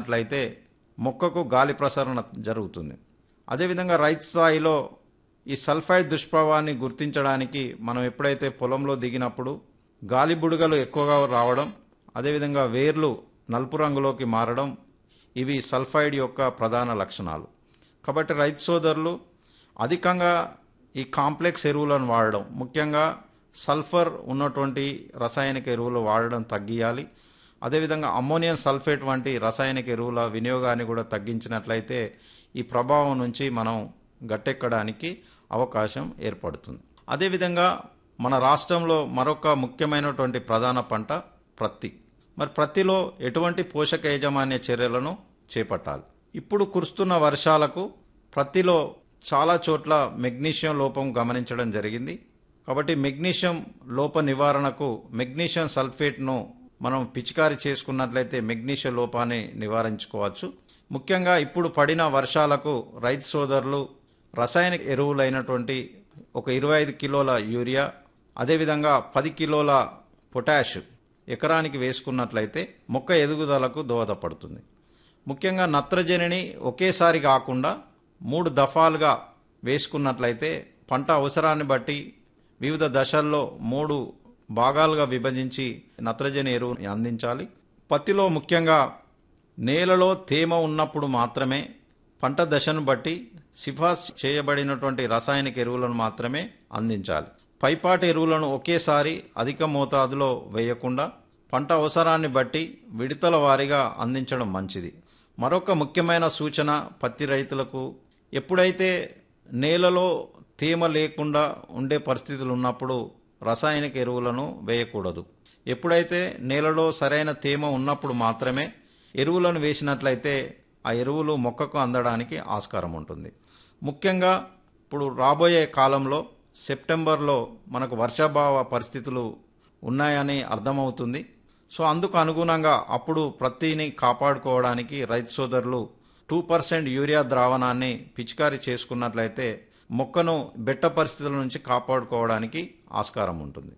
చేసినట్లయితే మొక్కకు గాలి ప్రసరణ జరుగుతుంది అదేవిధంగా రైతు స్థాయిలో ఈ సల్ఫైడ్ దుష్ప్రభావాన్ని గుర్తించడానికి మనం ఎప్పుడైతే పొలంలో దిగినప్పుడు గాలి బుడగలు ఎక్కువగా రావడం అదేవిధంగా వేర్లు నలుపు రంగులోకి మారడం ఇవి సల్ఫైడ్ యొక్క ప్రధాన లక్షణాలు కాబట్టి రైతు సోదరులు అధికంగా ఈ కాంప్లెక్స్ ఎరువులను వాడడం ముఖ్యంగా సల్ఫర్ ఉన్నటువంటి రసాయనిక ఎరువులు వాడడం తగ్గియాలి అదేవిధంగా అమ్మోనియం సల్ఫేట్ వంటి రసాయనిక ఎరువుల వినియోగాన్ని కూడా తగ్గించినట్లయితే ఈ ప్రభావం నుంచి మనం గట్టెక్కడానికి అవకాశం ఏర్పడుతుంది అదేవిధంగా మన రాష్ట్రంలో మరొక ముఖ్యమైనటువంటి ప్రధాన పంట ప్రత్తి మరి ప్రత్తిలో ఎటువంటి పోషక యాజమాన్య చర్యలను చేపట్టాలి ఇప్పుడు కురుస్తున్న వర్షాలకు ప్రత్తిలో చాలా చోట్ల మెగ్నీషియం లోపం గమనించడం జరిగింది కాబట్టి మెగ్నీషియం లోప నివారణకు మెగ్నీషియం సల్ఫేట్ను మనం పిచికారి చేసుకున్నట్లయితే మెగ్నీషియం లోపాన్ని నివారించుకోవచ్చు ముఖ్యంగా ఇప్పుడు పడిన వర్షాలకు రైతు సోదరులు రసాయనిక ఎరువులైనటువంటి ఒక ఇరవై ఐదు కిలోల యూరియా అదేవిధంగా పది కిలోల పొటాష్ ఎకరానికి వేసుకున్నట్లయితే మొక్క ఎదుగుదలకు దోహదపడుతుంది ముఖ్యంగా నత్రజనిని ఒకేసారి కాకుండా మూడు దఫాలుగా వేసుకున్నట్లయితే పంట అవసరాన్ని బట్టి వివిధ దశల్లో మూడు భాగాలుగా విభజించి నత్రజని ఎరువు అందించాలి పత్తిలో ముఖ్యంగా నేలలో తేమ ఉన్నప్పుడు మాత్రమే పంట దశను బట్టి సిఫార్సు చేయబడినటువంటి రసాయనిక ఎరువులను మాత్రమే అందించాలి పైపాటి ఎరువులను ఒకేసారి అధిక మోతాదులో వేయకుండా పంట అవసరాన్ని బట్టి విడతల వారీగా అందించడం మంచిది మరొక ముఖ్యమైన సూచన పత్తి రైతులకు ఎప్పుడైతే నేలలో తేమ లేకుండా ఉండే పరిస్థితులు ఉన్నప్పుడు రసాయనిక ఎరువులను వేయకూడదు ఎప్పుడైతే నేలలో సరైన తేమ ఉన్నప్పుడు మాత్రమే ఎరువులను వేసినట్లయితే ఆ ఎరువులు మొక్కకు అందడానికి ఆస్కారం ఉంటుంది ముఖ్యంగా ఇప్పుడు రాబోయే కాలంలో సెప్టెంబర్లో మనకు వర్షాభావ పరిస్థితులు ఉన్నాయని అర్థమవుతుంది సో అందుకు అనుగుణంగా అప్పుడు ప్రత్తిని కాపాడుకోవడానికి రైతు సోదరులు టూ పర్సెంట్ యూరియా ద్రావణాన్ని పిచికారీ చేసుకున్నట్లయితే మొక్కను బెట్ట పరిస్థితుల నుంచి కాపాడుకోవడానికి ఆస్కారం ఉంటుంది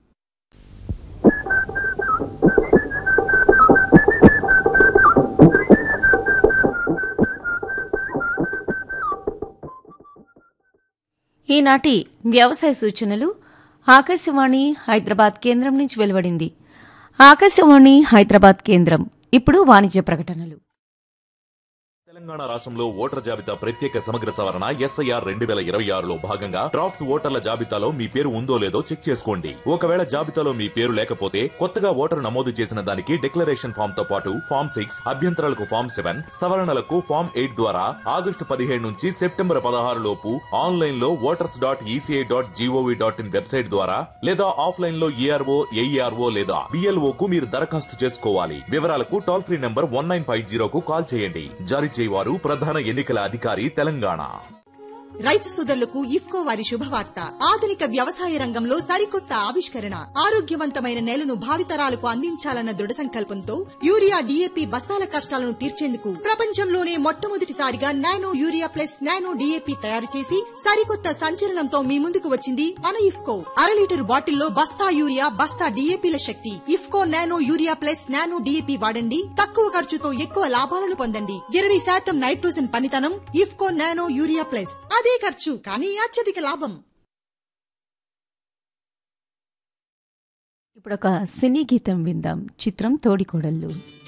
ఈనాటి వ్యవసాయ సూచనలు ఆకాశవాణి హైదరాబాద్ కేంద్రం నుంచి వెలువడింది ఆకాశవాణి హైదరాబాద్ కేంద్రం ఇప్పుడు వాణిజ్య ప్రకటనలు తెలంగాణ రాష్ట్రంలో ఓటర్ జాబితా ప్రత్యేక సమగ్ర సవరణ ఎస్ఐఆర్ రెండు వేల ఇరవై ఆరులో భాగంగా డ్రాఫ్ట్స్ ఓటర్ల జాబితాలో మీ పేరు ఉందో లేదో చెక్ చేసుకోండి ఒకవేళ జాబితాలో మీ పేరు లేకపోతే కొత్తగా ఓటరు నమోదు చేసిన దానికి డిక్లరేషన్ ఫామ్ తో పాటు ఫామ్ సిక్స్ అభ్యంతరాలకు ఫామ్ సెవెన్ సవరణలకు ఫామ్ ఎయిట్ ద్వారా ఆగస్టు పదిహేడు నుంచి సెప్టెంబర్ పదహారు లోపు ఆన్లైన్ లో voters dot ECI dot GOV dot in website ద్వారా లేదా ఆఫ్లైన్ లో ఈఆర్ఓ ఏఈఆర్ఓ లేదా బిఎల్ఓ కు మీరు దరఖాస్తు చేసుకోవాలి వివరాలకు toll free number one nine five జీరోకు కాల్ చేయండి జారీ చేయవారు ప్రధాన ఎన్నికల అధికారి తెలంగాణ రైతు సోదరులకు ఇఫ్కో వారి శుభవార్త ఆధునిక వ్యవసాయ రంగంలో సరికొత్త ఆవిష్కరణ ఆరోగ్యవంతమైన నేలను భావితరాలకు అందించాలన్న దృఢ సంకల్పంతో యూరియా డీఏపీ బస్తాల కష్టాలను తీర్చేందుకు ప్రపంచంలోనే మొట్టమొదటిసారిగా nano urea plus nano DAP తయారు చేసి సరికొత్త సంచలనంతో మీ ముందుకు వచ్చింది మన ఇఫ్కో అర లీటర్ బాటిల్లో బస్తా యూరియా బస్తా డీఏపీల శక్తి IFFCO nano urea plus nano DAP వాడండి తక్కువ ఖర్చుతో ఎక్కువ లాభాలను పొందండి ఇరవై శాతం నైట్రోజన్ పనితనం ఇఫ్కో నానో యూరియా ప్లస్ అదే ఖర్చు కానీ అత్యధిక లాభం ఇప్పుడు ఒక సినీ గీతం విందాం చిత్రం తోడికోడళ్ళు